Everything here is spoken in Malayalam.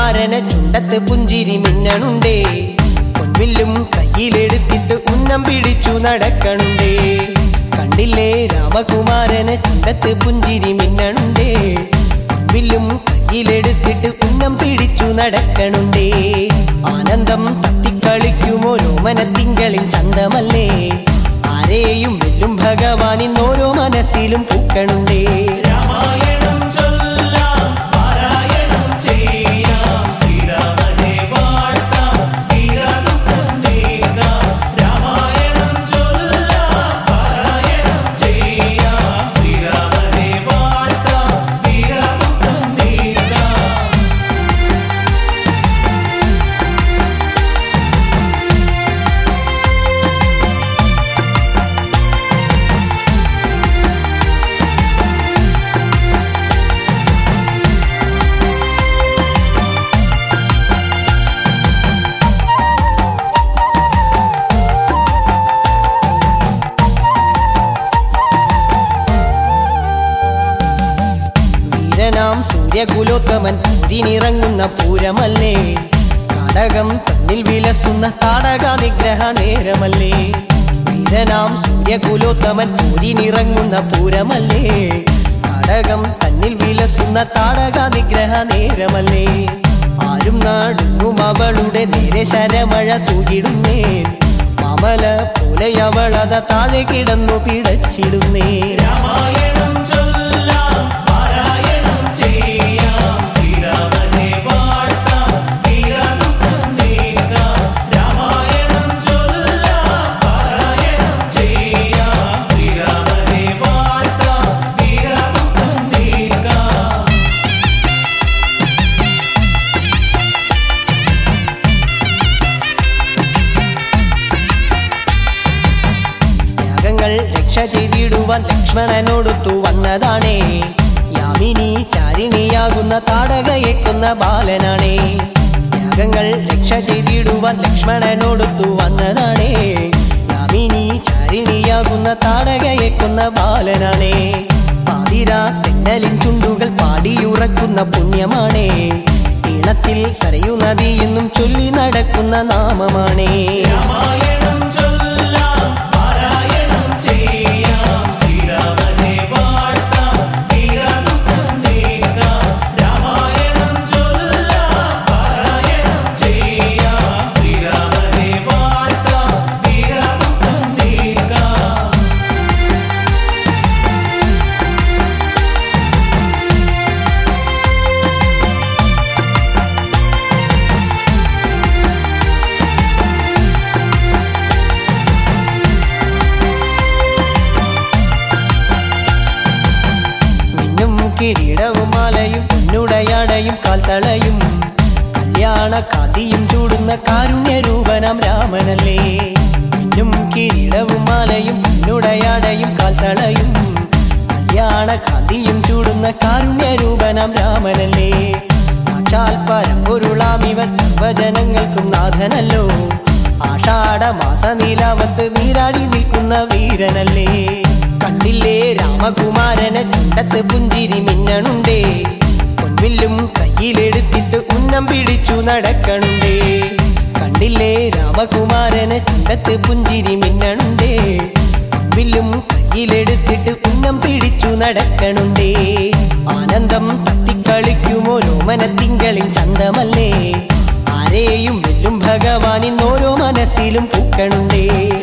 രാമകുമാരനെ ചുണ്ടത്ത് പുഞ്ചിരി മിന്നണുണ്ടേ പൊൻവില്ലും കയ്യിലെടുത്തിട്ട് ഉന്നം പിടിച്ചു നടക്കണുണ്ടേ കണ്ടില്ലേ രാമകുമാരനെ ചുണ്ടത്ത് പുഞ്ചിരി മിന്നണുണ്ടേ പൊൻവില്ലും കയ്യിലെടുത്തിട്ട് ഉന്നം പിടിച്ചു നടക്കണുണ്ടേ ആനന്ദം തത്തിക്കളിക്കുമോ രോമനത്തിങ്കളിൻ ചന്തമല്ലേ ആരെയും വെല്ലും ഭഗവാൻ ഇന്നോരോ മനസ്സിലും പൂക്കണുണ്ടേ രാമായണം ചൊല്ലാം പാരായണം ചെയ്യാം ശ്രീരാമനെ വാഴ്ത്താം തീരാദുഃഖം നീക്കാം രാമായണം ചൊല്ലാം പാരായണം ചെയ്യാം ശ്രീരാമനെ വാഴ്ത്താം തീരാദുഃഖം നീക്കാം വീരനാം സൂര്യകുലോത്തമൻ പൂരിനിറങ്ങുന്ന പൂരമല്ലേ കടകം തന്നിൽ വിലസുന്ന താടക നിഗ്രഹ നേരമല്ലേ വീരനാം സൂര്യകുലോത്തമൻ പൂരിനിറങ്ങുന്ന പൂരമല്ലേ കടകം തന്നിൽ വിലസുന്ന താടക നിഗ്രഹ നേരമല്ലേ ആരും നാടുങ്ങും അവളുടെ നേരെ ശരമഴ തൂകിടുന്നേ മാമല പോലെ അവളത താഴെ കിടന്നു പിടച്ചിടുന്നേ രാമായണം ചൊല്ലാം പാരായണം ചെയ്യാം ശ്രീരാമനെ വാഴ്ത്താം തീരാദുഃഖം നീക്കാം രാമായണം ചൊല്ലാം പാരായണം ചെയ്യാം ശ്രീരാമനെ വാഴ്ത്താം തീരാദുഃഖം നീക്കാം യാഗങ്ങൾ രക്ഷ ചെയ്തിടുവാൻ ലക്ഷ്മണനോടൊത്തു വന്നതാണേ യാമിനി ചാരിണിയാകുന്ന താടകയേക്കുന്ന ബാലനാണേ യാഗങ്ങൾ രക്ഷ ചെയ്തിടുവാൻ ലക്ഷ്മണനോടൊത്തു വന്നതാണേ യാമിനി ചാരിണിയാകുന്ന താടകയേക്കുന്ന ബാലനാണേ പാതിരാ തെന്നലിൻ ചുണ്ടുകൾ പാടിയുറക്കുന്ന പുണ്യമാണേ ഈണത്തിൽ സരയു നദി എന്നും ചൊല്ലി നടക്കുന്ന നാമമാണേ രാമായണം ചൊല്ലാം പാരായണം ചെയ്യാം ശ്രീരാമനെ വാഴ്ത്താം തീരാദുഃഖം നീക്കാം രാമായണം ചൊല്ലാം പാരായണം ചെയ്യാം ശ്രീരാമനെ വാഴ്ത്താം തീരാദുഃഖം നീക്കാം മിന്നും കിരീടവും മാലയും പൊന്നുടയാടയും കാൽത്തളയും കല്യാണ കാതിയും ചൂടുന്ന കാരുണ്യരൂപനം രാമനല്ലേ മിന്നും കിരീടവും മാലയും പൊന്നുടയാടയും കാൽത്തളയും കല്യാണ കാതിയും ചൂടുന്ന കാരുണ്യരൂപനം രാമനല്ലേ സാക്ഷാൽ പരമ്പൊരുളാമിവൻ സർവജനങ്ങൾക്കും നാഥനല്ലോ ആഷാഢ മാസ നീലാവത്ത് നീരാടി നിൽക്കുന്ന വീരനല്ലേ കണ്ടില്ലേ രാമകുമാരനെ ചുണ്ടത്ത് പുഞ്ചിരി മിന്നണുണ്ടേ പൊൻവില്ലും കയ്യിലെടുത്തിട്ട് ഉന്നം പിടിച്ചു നടക്കണുണ്ടേ കണ്ടില്ലേ രാമകുമാരനെ ചുണ്ടത്ത് പുഞ്ചിരി മിന്നണുണ്ടേ പൊൻവില്ലും കയ്യിലെടുത്തിട്ട് ഉന്നം പിടിച്ചു നടക്കണുണ്ടേ ആനന്ദം തത്തിക്കളിക്കുമോ രോമനത്തിങ്കളിൻ ചന്തമല്ലേ ആരെയും വെല്ലും ഭഗവാൻ ഇന്നോരോ മനസ്സിലും പൂക്കണുണ്ടേ